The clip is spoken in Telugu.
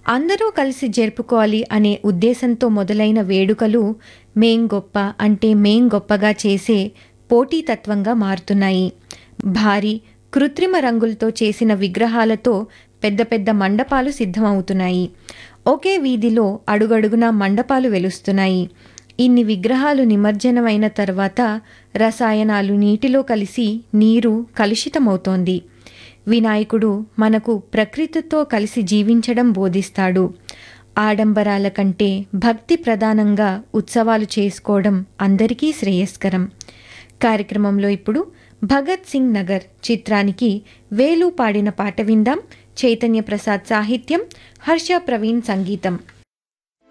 అందరూ కలిసి జరుపుకోవాలి అనే ఉద్దేశంతో మొదలైన వేడుకలు మేం గొప్ప అంటే మేం గొప్పగా చేసే పోటీతత్వంగా మారుతున్నాయి భారీ కృత్రిమ రంగులతో చేసిన విగ్రహాలతో పెద్ద పెద్ద మండపాలు సిద్ధమవుతున్నాయి ఒకే వీధిలో అడుగడుగునా మండపాలు వెలుస్తున్నాయి ఇన్ని విగ్రహాలు నిమజ్జనమైన తర్వాత రసాయనాలు నీటిలో కలిసి నీరు కలుషితమవుతోంది వినాయకుడు మనకు ప్రకృతితో కలిసి జీవించడం బోధిస్తాడు ఆడంబరాల కంటే భక్తి ప్రధానంగా ఉత్సవాలు చేసుకోవడం అందరికీ శ్రేయస్కరం కార్యక్రమంలో ఇప్పుడు భగత్ సింగ్ నగర్ చిత్రానికి వేలు పాడిన పాట విందాం చైతన్య ప్రసాద్ సాహిత్యం హర్ష ప్రవీణ్ సంగీతం